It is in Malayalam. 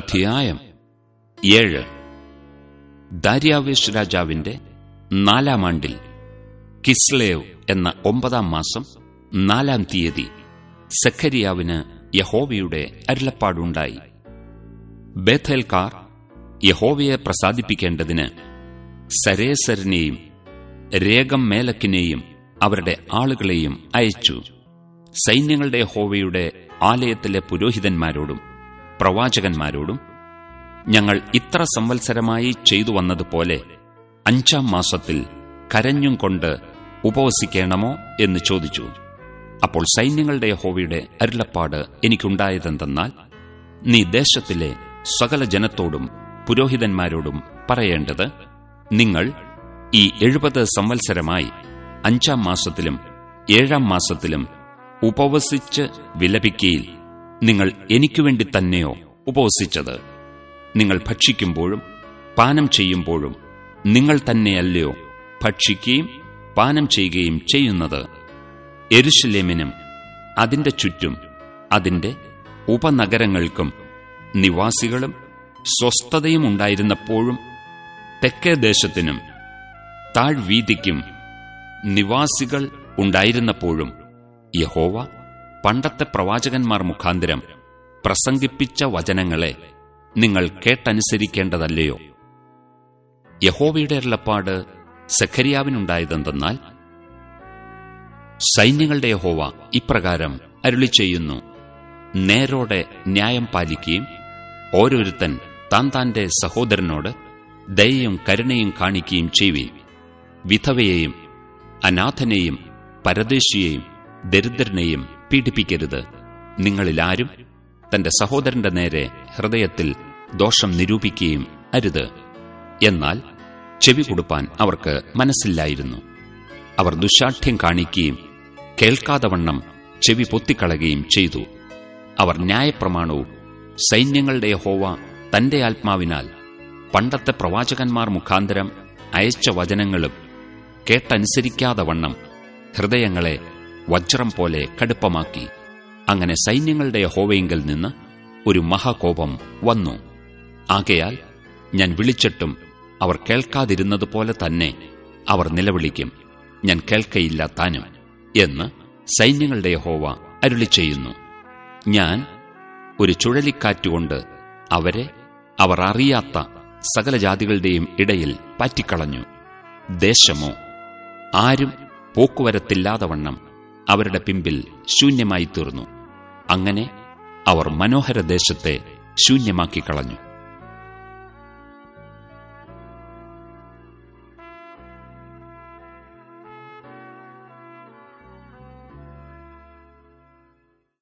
അധ്യായം ഏഴ് ദാര്യാവേശ് രാജാവിന്റെ നാലാം ആണ്ടിൽ കിസ്ലേവ് എന്ന ഒമ്പതാം മാസം നാലാം തീയതി സഖരിയാവിന് യഹോവയുടെ അരുളപ്പാടുണ്ടായി ബേഥേൽക്കാർ യഹോവയെ പ്രസാദിപ്പിക്കേണ്ടതിന് സരേസരനെയും രേഗം മേലക്കിനെയും അവരുടെ ആളുകളെയും അയച്ചു സൈന്യങ്ങളുടെ യഹോവയുടെ ആലയത്തിലെ പുരോഹിതന്മാരോടും പ്രവാചകന്മാരോടും ഞങ്ങൾ ഇത്ര സംവത്സരമായി ചെയ്തു വന്നതുപോലെ അഞ്ചാം മാസത്തിൽ കരഞ്ഞും കൊണ്ട് ഉപവസിക്കണമോ എന്ന് ചോദിച്ചു അപ്പോൾ സൈന്യങ്ങളുടെ യഹോവയുടെ അരുളപ്പാട് എനിക്കുണ്ടായതെന്തെന്നാൽ നീ ദേശത്തിലെ സകല ജനത്തോടും പുരോഹിതന്മാരോടും പറയേണ്ടത് നിങ്ങൾ ഈ എഴുപത് സംവത്സരമായി അഞ്ചാം മാസത്തിലും ഏഴാം മാസത്തിലും ഉപവസിച്ച് വിലപിക്കയിൽ നിങ്ങൾ എനിക്കുവേണ്ടി തന്നെയോ ഉപവസിച്ചത് നിങ്ങൾ ഭക്ഷിക്കുമ്പോഴും പാനം ചെയ്യുമ്പോഴും നിങ്ങൾ തന്നെയല്ലയോ ഭക്ഷിക്കുകയും പാനം ചെയ്യുകയും ചെയ്യുന്നത് എരുഷലേമിനും അതിന്റെ ചുറ്റും അതിന്റെ ഉപനഗരങ്ങൾക്കും നിവാസികളും സ്വസ്ഥതയും ഉണ്ടായിരുന്നപ്പോഴും തെക്കേ ദേശത്തിനും താഴ്വീതിക്കും നിവാസികൾ ഉണ്ടായിരുന്നപ്പോഴും യഹോവ പണ്ടത്തെ പ്രവാചകന്മാർ മുഖാന്തരം പ്രസംഗിപ്പിച്ച വചനങ്ങളെ നിങ്ങൾ കേട്ടനുസരിക്കേണ്ടതല്ലയോ യഹോവയുടെ അരുളപ്പാട് സഖരിയാവിനുണ്ടായതെന്തെന്നാൽ സൈന്യങ്ങളുടെ യഹോവ ഇപ്രകാരം അരുളി ചെയ്യുന്നു നേരോടെ ന്യായം പാലിക്കുകയും ഓരോരുത്തൻ താൻ താന്റെ സഹോദരനോട് ദയയും കരുണയും കാണിക്കുകയും ചെയ്യുകയും വിധവയെയും അനാഥനെയും പരദേശിയെയും ദരിദ്രനെയും പീഡിപ്പിക്കരുത് നിങ്ങളിലാരും തന്റെ സഹോദരന്റെ നേരെ ഹൃദയത്തിൽ ദോഷം നിരൂപിക്കുകയും അരുത് എന്നാൽ ചെവി കൊടുപ്പാൻ അവർക്ക് മനസ്സില്ലായിരുന്നു അവർ ദുശാഠ്യം കാണിക്കുകയും കേൾക്കാതവണ്ണം ചെവി പൊത്തിക്കളയുകയും ചെയ്തു അവർ ന്യായപ്രമാണവും സൈന്യങ്ങളുടെ ഹോവ തന്റെ ആത്മാവിനാൽ പണ്ടത്തെ പ്രവാചകന്മാർ മുഖാന്തരം അയച്ച വചനങ്ങളും കേട്ടനുസരിക്കാതെ വണ്ണം ഹൃദയങ്ങളെ വജ്രം പോലെ കടുപ്പമാക്കി അങ്ങനെ സൈന്യങ്ങളുടെ ഹോവയെങ്കിൽ നിന്ന് ഒരു മഹാകോപം വന്നു ആകയാൽ ഞാൻ വിളിച്ചിട്ടും അവർ കേൾക്കാതിരുന്നതുപോലെ തന്നെ അവർ നിലവിളിക്കും ഞാൻ കേൾക്കയില്ല താനും എന്ന് സൈന്യങ്ങളുടെ ഹോവ അരുളി ചെയ്യുന്നു ഞാൻ ഒരു ചുഴലിക്കാറ്റുകൊണ്ട് അവരെ അവർ അറിയാത്ത സകല ജാതികളുടെയും ഇടയിൽ പാറ്റിക്കളഞ്ഞു ദേശമോ ആരും പോക്കുവരത്തില്ലാതവണ്ണം അവരുടെ പിമ്പിൽ ശൂന്യമായി തീർന്നു അങ്ങനെ അവർ മനോഹര ദേശത്തെ ശൂന്യമാക്കി കളഞ്ഞു